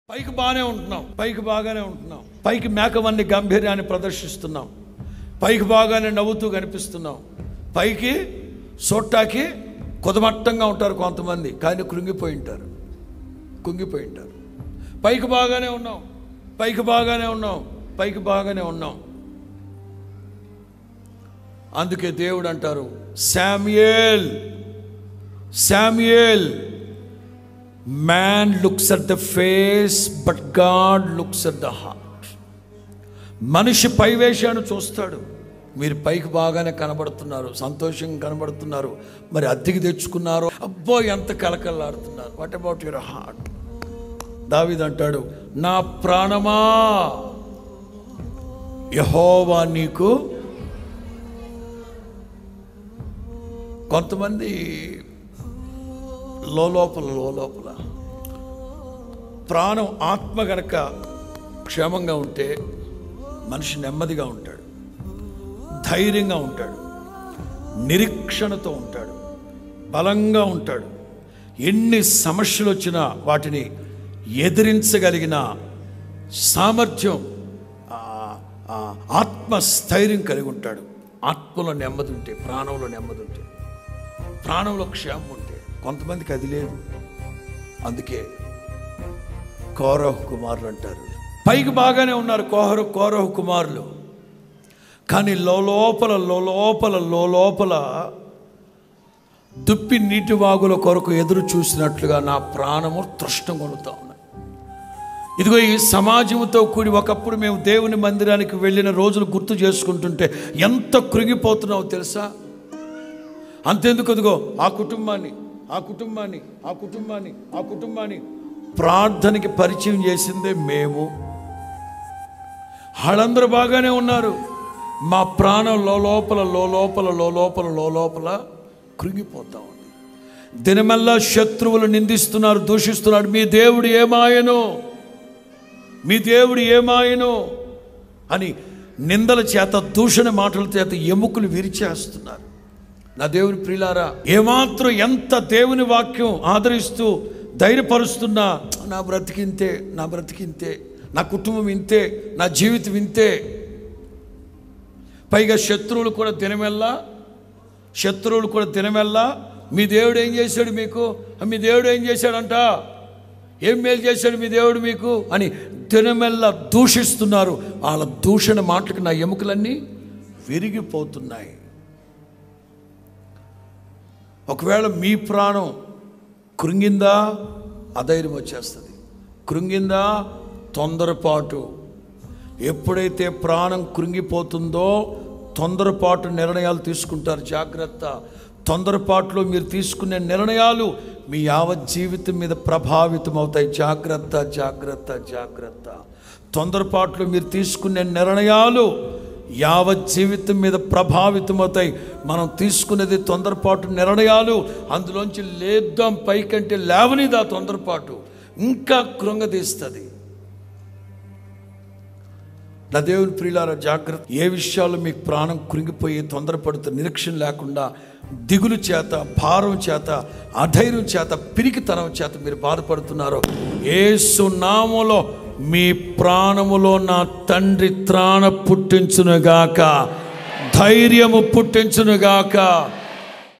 పైకి బాగానే ఉంటున్నాం పైకి బాగానే ఉంటున్నాం పైకి మేకవన్ని గంభీర్యాన్ని ప్రదర్శిస్తున్నాం పైకి బాగానే నవ్వుతూ కనిపిస్తున్నాం పైకి సొట్టాకి కుదమట్టంగా ఉంటారు కొంతమంది కానీ కృంగిపోయి ఉంటారు కుంగిపోయి ఉంటారు పైకి బాగానే ఉన్నాం పైకి బాగానే ఉన్నాం పైకి బాగానే ఉన్నాం అందుకే దేవుడు అంటారు Samuel Samuel man looks at the face but God looks at the heart మనిషి పైవేషాన్ని చూస్తాడు మీరు పైకి బాగానే కనబడుతున్నారు సంతోషంగా కనబడుతున్నారు మరి అద్దెకి తెచ్చుకున్నారు అబ్బో ఎంత కలకల్లాడుతున్నారు what about your heart David అంటాడు నా ప్రాణమా యహోవా నీకు కొంతమంది లోపల లోపల ప్రాణం ఆత్మ గనక క్షేమంగా ఉంటే మనిషి నెమ్మదిగా ఉంటాడు ధైర్యంగా ఉంటాడు నిరీక్షణతో ఉంటాడు బలంగా ఉంటాడు ఎన్ని సమస్యలు వచ్చినా వాటిని ఎదిరించగలిగిన సామర్థ్యం ఆ, ఆ, ఆత్మస్థైర్యం కలిగి ఉంటాడు ఆత్మలో నెమ్మది ఉంటే ప్రాణంలో నెమ్మది ఉంటే ప్రాణంలో క్షేమం ఉంటే కొంతమందికి అది లేదు అందుకే కౌరవ్ కుమారులు అంటారు పైకి బాగానే ఉన్నారు కోహరు కౌరవ్ కుమారులు కానీ లోపల లోపల లోపల దుప్పి నీటి వాగుల కొరకు ఎదురు చూసినట్లుగా నా ప్రాణము తృష్ణ కొనుతా ఉన్నాయి ఇదిగో ఈ సమాజంతో కూడి ఒకప్పుడు మేము దేవుని మందిరానికి వెళ్ళిన రోజులు గుర్తు చేసుకుంటుంటే ఎంత కృంగిపోతున్నావో తెలుసా అంతెందుకు అదిగో ఆ కుటుంబాన్ని ఆ కుటుంబాన్ని ఆ కుటుంబాన్ని ఆ కుటుంబాన్ని ప్రార్థనకి పరిచయం చేసిందే మేము వాళ్ళందరూ బాగానే ఉన్నారు మా ప్రాణం లోపల లోపల లోపల లోపల కృంగిపోతా ఉంది దినమల్లా శత్రువులు నిందిస్తున్నారు దూషిస్తున్నారు మీ దేవుడు ఏమాయను మీ దేవుడు ఏమాయను అని నిందల చేత దూషణ మాటల చేత ఎముకలు విరిచేస్తున్నారు నా దేవుని ప్రియులారా ఏమాత్రం ఎంత దేవుని వాక్యం ఆదరిస్తూ ధైర్యపరుస్తున్నా నా బ్రతికింతే నా బ్రతికింతే నా కుటుంబం ఇంతే నా జీవితం ఇంతే పైగా శత్రువులు కూడా దినమెల్లా శత్రువులు కూడా దినమెల్లా మీ దేవుడు ఏం చేశాడు మీకు మీ దేవుడు ఏం చేశాడంట ఏం మేలు చేశాడు మీ దేవుడు మీకు అని దినమెల్లా దూషిస్తున్నారు వాళ్ళ దూషణ మాటలకు నా ఎముకలన్నీ విరిగిపోతున్నాయి ఒకవేళ మీ ప్రాణం కృంగిందా అధైర్యం వచ్చేస్తుంది కృంగిందా తొందరపాటు ఎప్పుడైతే ప్రాణం కృంగిపోతుందో తొందరపాటు నిర్ణయాలు తీసుకుంటారు జాగ్రత్త తొందరపాటులో మీరు తీసుకునే నిర్ణయాలు మీ యావత్ జీవితం మీద ప్రభావితం అవుతాయి జాగ్రత్త జాగ్రత్త జాగ్రత్త తొందరపాటులో మీరు తీసుకునే నిర్ణయాలు యావత్ జీవితం మీద ప్రభావితం అవుతాయి మనం తీసుకునేది తొందరపాటు నిర్ణయాలు అందులోంచి లేద్దాం పైకంటే లేవనిదా తొందరపాటు ఇంకా కృంగదీస్తుంది నా దేవుని ప్రియులార జాగ్రత్త ఏ విషయాల్లో మీకు ప్రాణం కృంగిపోయి తొందరపడుతూ నిరీక్షణ లేకుండా దిగులు చేత భారం చేత అధైర్యం చేత పిరికితనం చేత మీరు బాధపడుతున్నారో ఏసు నామములో మీ ప్రాణములో నా తండ్రి త్రాణ పుట్టించునుగాక ధైర్యము పుట్టించునుగాక